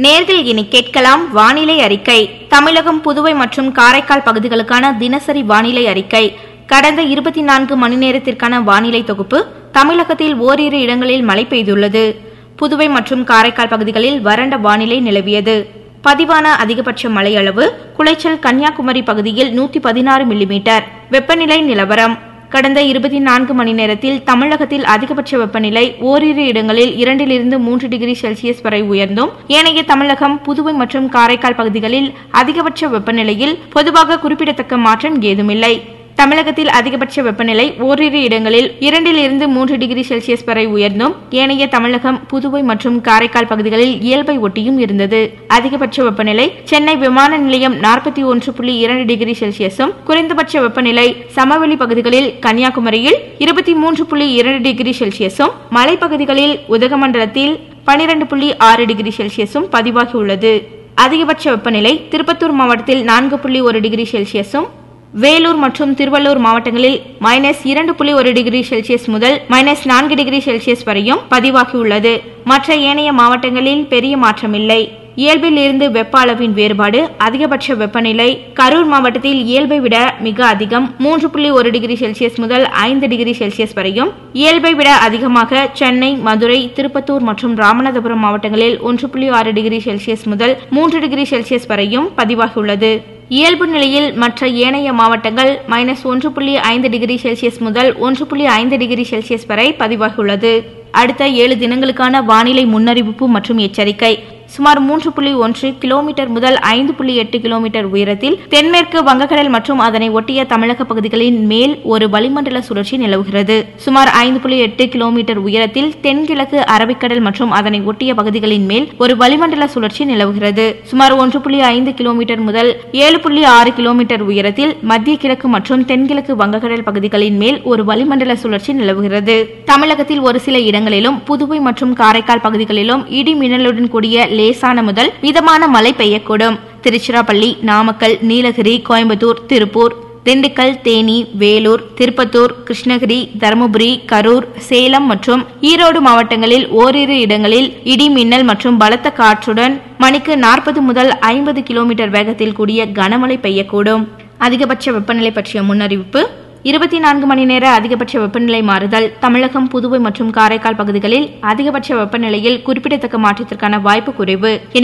நேர்கள் இனி கேட்கலாம் வானிலை அறிக்கை தமிழகம் புதுவை மற்றும் காரைக்கால் பகுதிகளுக்கான தினசரி வானிலை அறிக்கை கடந்த இருபத்தி நான்கு மணி நேரத்திற்கான வானிலை தொகுப்பு தமிழகத்தில் ஓரிரு இடங்களில் மழை பெய்துள்ளது புதுவை மற்றும் காரைக்கால் பகுதிகளில் வறண்ட வானிலை நிலவியது பதிவான அதிகபட்ச மழை அளவு குளைச்சல் கன்னியாகுமரி பகுதியில் நூத்தி பதினாறு மில்லிமீட்டர் வெப்பநிலை நிலவரம் கடந்த இருபத்தி நான்கு மணி நேரத்தில் தமிழகத்தில் அதிகபட்ச வெப்பநிலை ஓரிரு இடங்களில் இரண்டிலிருந்து மூன்று டிகிரி செல்சியஸ் வரை உயர்ந்தும் ஏனைய தமிழகம் புதுவை மற்றும் காரைக்கால் பகுதிகளில் அதிகபட்ச வெப்பநிலையில் பொதுவாக குறிப்பிடத்தக்க மாற்றம் ஏதுமில்லை தமிழகத்தில் அதிகபட்ச வெப்பநிலை ஓரிரு இடங்களில் இரண்டிலிருந்து மூன்று டிகிரி செல்சியஸ் வரை உயர்ந்தும் ஏனைய தமிழகம் புதுவை மற்றும் காரைக்கால் பகுதிகளில் இயல்பை ஒட்டியும் இருந்தது அதிகபட்ச வெப்பநிலை சென்னை விமான நிலையம் நாற்பத்தி ஒன்று புள்ளி இரண்டு டிகிரி செல்சியஸும் குறைந்தபட்ச வெப்பநிலை சமவெளி பகுதிகளில் கன்னியாகுமரியில் இருபத்தி மூன்று புள்ளி இரண்டு டிகிரி செல்சியஸும் மலைப்பகுதிகளில் உதகமண்டலத்தில் பனிரெண்டு புள்ளி ஆறு டிகிரி செல்சியஸும் பதிவாகியுள்ளது அதிகபட்ச வெப்பநிலை திருப்பத்தூர் மாவட்டத்தில் நான்கு புள்ளி ஒரு டிகிரி செல்சியஸும் வேலூர் மற்றும் திருவள்ளூர் மாவட்டங்களில் மைனஸ் இரண்டு புள்ளி ஒரு டிகிரி செல்சியஸ் முதல் மைனஸ் நான்கு டிகிரி செல்சியஸ் வரையும் பதிவாகியுள்ளது மற்ற ஏனைய மாவட்டங்களில் பெரிய மாற்றமில்லை இயல்பில் இருந்து வெப்ப அளவின் வேறுபாடு அதிகபட்ச வெப்பநிலை கரூர் மாவட்டத்தில் இயல்பை விட மிக அதிகம் மூன்று புள்ளி ஒரு டிகிரி செல்சியஸ் முதல் ஐந்து டிகிரி செல்சியஸ் வரையும் இயல்பை விட அதிகமாக சென்னை மதுரை திருப்பத்தூர் மற்றும் ராமநாதபுரம் மாவட்டங்களில் ஒன்று புள்ளி ஆறு டிகிரி செல்சியஸ் முதல் மூன்று டிகிரி செல்சியஸ் வரையும் பதிவாகியுள்ளது இயல்பு நிலையில் மற்ற ஏனைய மாவட்டங்கள் மைனஸ் ஒன்று புள்ளி ஐந்து டிகிரி செல்சியஸ் முதல் ஒன்று புள்ளி ஐந்து டிகிரி செல்சியஸ் வரை பதிவாகியுள்ளது அடுத்த ஏழு தினங்களுக்கான வானிலை முன்னறிவிப்பு மற்றும் எச்சரிக்கை சுமார் மூன்று புள்ளி ஒன்று கிலோமீட்டர் முதல் ஐந்து புள்ளி எட்டு கிலோமீட்டர் உயரத்தில் தென்மேற்கு வங்கக்கடல் மற்றும் அதனை ஒட்டிய தமிழக பகுதிகளின் மேல் ஒரு வளிமண்டல சுழற்சி நிலவுகிறது சுமார் ஐந்து புள்ளி எட்டு கிலோமீட்டர் உயரத்தில் தென்கிழக்கு அரபிக்கடல் மற்றும் அதனை ஒட்டிய பகுதிகளின் மேல் ஒரு வளிமண்டல சுழற்சி நிலவுகிறது சுமார் ஒன்று புள்ளி ஐந்து கிலோமீட்டர் முதல் ஏழு புள்ளி ஆறு கிலோமீட்டர் உயரத்தில் மத்திய கிழக்கு மற்றும் தென்கிழக்கு வங்கக்கடல் பகுதிகளின் மேல் ஒரு வளிமண்டல சுழற்சி நிலவுகிறது தமிழகத்தில் ஒரு சில இடங்களிலும் புதுவை மற்றும் காரைக்கால் பகுதிகளிலும் இடி மின்னலுடன் கூடிய லேசான முதல் மிதமான மழை பெய்யக்கூடும் திருச்சிராப்பள்ளி நாமக்கல் நீலகிரி கோயம்புத்தூர் திருப்பூர் திண்டுக்கல் தேனி வேலூர் திருப்பத்தூர் கிருஷ்ணகிரி தருமபுரி கரூர் சேலம் மற்றும் ஈரோடு மாவட்டங்களில் ஓரிரு இடங்களில் இடி மின்னல் மற்றும் பலத்த காற்றுடன் மணிக்கு நாற்பது முதல் ஐம்பது கிலோமீட்டர் வேகத்தில் கூடிய கனமழை பெய்யக்கூடும் அதிகபட்ச வெப்பநிலை பற்றிய முன்னறிவிப்பு இருபத்தி நான்கு மணி நேர அதிகபட்ச வெப்பநிலை மாறுதல் தமிழகம் புதுவை மற்றும் காரைக்கால் பகுதிகளில் அதிகபட்ச வெப்பநிலையில் குறிப்பிடத்தக்க மாற்றத்திற்கான வாய்ப்பு குறைவு